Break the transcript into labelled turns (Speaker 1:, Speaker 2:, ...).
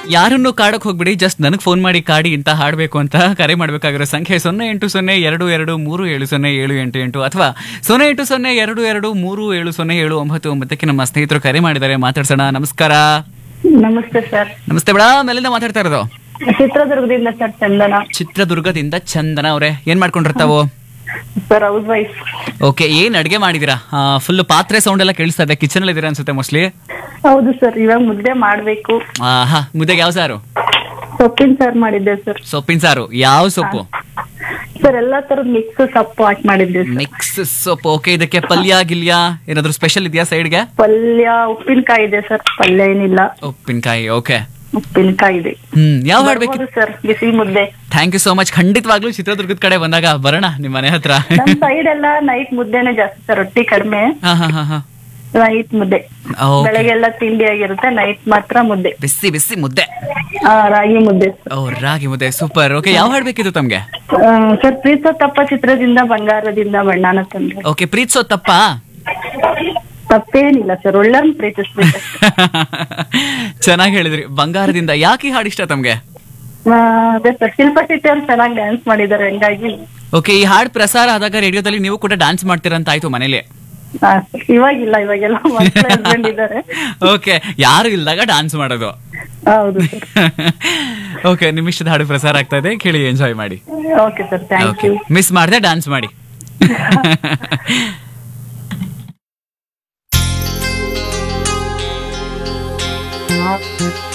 Speaker 1: ಯಾರನ್ನು ಕಾಡಕ್ ಹೋಗ್ಬಿಡಿ ಜಸ್ಟ್ ನನಗೆ ಫೋನ್ ಮಾಡಿ ಕಾಡಿ ಇಂತ ಹಾಡಬೇಕು ಅಂತ ಕರೆ ಮಾಡಬೇಕಾಗಿರೋ ಸಂಖ್ಯೆ ಸೊನ್ನೆ ಎಂಟು ಸೊನ್ನೆ ಎರಡು ಎರಡು ಮೂರು ಏಳು ಸೊನ್ನೆ ಏಳು ಎಂಟು ಎಂಟು ಅಥವಾ ಸೊನ್ನೆ ಎಂಟು ಸೊನ್ನೆ ಎರಡು ಎರಡು ಮೂರು ಏಳು ಸೊನ್ನೆ ಏಳು ಒಂಬತ್ತು ಒಂಬತ್ತಕ್ಕೆ ನಮ್ಮ ಸ್ನೇಹಿತರು ಕರೆ ಮಾಡಿದ್ದಾರೆ ಮಾತಾಡ್ಸೋಣ ನಮಸ್ಕಾರ
Speaker 2: ನಮಸ್ತೆ ಸರ್
Speaker 1: ನಮಸ್ತೆ ಬೇಡ ಮೇಲಿಂದ ಮಾತಾಡ್ತಾ ಇರೋದು
Speaker 2: ಚಿತ್ರದುರ್ಗದಿಂದ ಸರ್ ಚಂದನ
Speaker 1: ಚಿತ್ರದುರ್ಗದಿಂದ ಚಂದನ ಅವ್ರೆ ಏನ್ ಮಾಡ್ಕೊಂಡಿರ್ತಾವು
Speaker 2: ಸರ್ ಹೌಸ್ ವೈಫ್
Speaker 1: ಓಕೆ ಏನ್ ಅಡ್ಗೆ ಮಾಡಿದೀರಾ ಫುಲ್ ಪಾತ್ರೆ ಸೌಂಡ್ ಎಲ್ಲ ಕೇಳಿಸ್ತಾ ಇದೆ ಕಿಚನ್ ಅಲ್ಲಿ ಇದೀರಾ ಅನ್ಸುತ್ತೆ ಮೋಸ್ಟ್ಲಿ
Speaker 2: ಹೌದು ಸರ್ ಇವಾಗ ಮುದ್ದೆ ಮಾಡ್ಬೇಕು
Speaker 1: ಹಾ ಮುದ್ದೆಗೆ ಯಾವ ಸಾರು
Speaker 2: ಸೊಪ್ಪಿನ ಸಾರ್ ಮಾಡಿದ್ದೆ ಸರ್
Speaker 1: ಸೊಪ್ಪಿನ ಸಾರು ಯಾವ ಸೊಪ್ಪು
Speaker 2: ಸರ್ ಎಲ್ಲಾ ತರದ ಮಿಕ್ಸ್ ಸೊಪ್ಪು ಹಾಕಿ ಮಾಡಿದ್ದೆ ಸರ್
Speaker 1: ಮಿಕ್ಸ್ ಸೊಪ್ಪು ಓಕೆ ಇದಕ್ಕೆ ಪಲ್ಯ ಗಿಲ್ಯ ಏನಾದ್ರು ಸ್ಪೆಷಲ್ ಇದೆಯಾ ಸೈಡ್ಗೆ
Speaker 2: ಪಲ್ಯ ಉಪ್ಪಿನಕಾಯಿ ಇದೆ ಸರ್ ಪಲ್ಯ ಏನಿಲ್ಲ
Speaker 1: ಉಪ್ಪಿನಕಾಯಿ ಓಕೆ
Speaker 2: ಉಪ್ಪಿನಕಾಯಿ ಇದೆ
Speaker 1: ಹ್ಮ್ ಯಾವ ಹಾಡ್ಬೇಕು
Speaker 2: ಬರ್ಬೋದು ಸರ್ ಬಿಸಿ ಮುದ್ದೆ
Speaker 1: ಥ್ಯಾಂಕ್ ಯು ಸೋ ಮಚ್ ಖಂಡಿತವಾಗ್ಲೂ ಚಿತ್ರದುರ್ಗದ ಕಡೆ ಬಂದಾಗ ಬರೋಣ ನಿಮ್ಮ ಮನೆ ಹತ್ರ
Speaker 2: ನಮ್ ಸೈಡ್ ಎಲ್ಲ ನೈಟ್ ಮುದ್ದೆನೆ ಜಾಸ್ತಿ ಸರ್ ರೊಟ್ಟಿ ಕಡಿಮೆ
Speaker 1: ಹಾ ಹಾ ಹಾ ಹಾ
Speaker 2: ನೈಟ್ ಮುದ್ದೆ
Speaker 1: ಓಕೆ
Speaker 2: ಬೆಳಗ್ಗೆ ಎಲ್ಲ ತಿಂಡಿ ಆಗಿರುತ್ತೆ ನೈಟ್ ಮಾತ್ರ ಮುದ್ದೆ
Speaker 1: ಬಿಸಿ ಬಿಸಿ ಮುದ್ದೆ
Speaker 2: ಆ, ರಾಗಿ ಮುದ್ದೆ
Speaker 1: ಓ ರಾಗಿ ಮುದ್ದೆ ಸೂಪರ್ ಓಕೆ ಯಾವ ಹಾಡ್ಬೇಕಿತ್ತು ತಮ್ಗೆ
Speaker 2: ಆ, ಸರ್ ಪ್ರೀತ ತಪ್ಪ ಚಿತ್ರದಿಂದ ಬಂಗಾರದಿಂದ ಬಣ್ಣನ ತಂದ್ರೆ
Speaker 1: ಓಕೆ ಪ್ರೀತ್ಸೋ ತಪ್ಪ
Speaker 2: ತಪ್ಪೇನಿಲ್ಲ ಸರ್ ಒಳ್ಳೆಯವ್ರನ್ನ ಪ್ರೀತಿಸ್ಬೇಕು
Speaker 1: ಚೆನ್ನಾಗಿ ಹೇಳಿದ್ರಿ ಬಂಗಾರದಿಂದ ಯಾಕೆ ಈ ಹಾಡು ಇಷ್ಟ ತಮ್ಗೆ
Speaker 2: ಆ, ಅದೇ ಸರ್ ಶಿಲ್ಪ ಶೆಟ್ಟಿ ಅವ್ರು ಚೆನ್ನಾಗಿ ಡ್ಯಾನ್ಸ್ ಮಾಡಿದ್ದಾರೆ ಹಂಗಾಗಿ
Speaker 1: ಓಕೆ ಈ ಹಾಡು ಪ್ರಸಾರ ಆದಾಗ ರೇಡಿಯೋದಲ್ಲಿ ನೀವು ಕೂಡ ಡಾನ್ಸ್ ಮಾಡ್ತೀರಂತ ಆಯ್ತು ಮನೇಲಿ
Speaker 2: ಆ, ಇವಾಗಿಲ್ಲ ಇವಾಗೆಲ್ಲ ಮಕ್ಕಳು ಹಸ್ಬೆಂಡ್ ಇದ್ದಾರೆ
Speaker 1: ಓಕೆ ಯಾರು ಇಲ್ದಾಗ ಡಾನ್ಸ್ ಮಾಡೋದು
Speaker 2: ಹೌದು ಸರ್
Speaker 1: ಓಕೆ ನಿಮಿಷದ ಹಾಡು ಪ್ರಸಾರ ಆಗ್ತಾ ಇದೆ ಕೇಳಿ ಎಂಜಾಯ್ ಮಾಡಿ
Speaker 2: okay sir thank
Speaker 1: okay
Speaker 2: you
Speaker 1: miss ಮಾಡದೆ ಡಾನ್ಸ್ ಮಾಡಿ
Speaker 3: Thank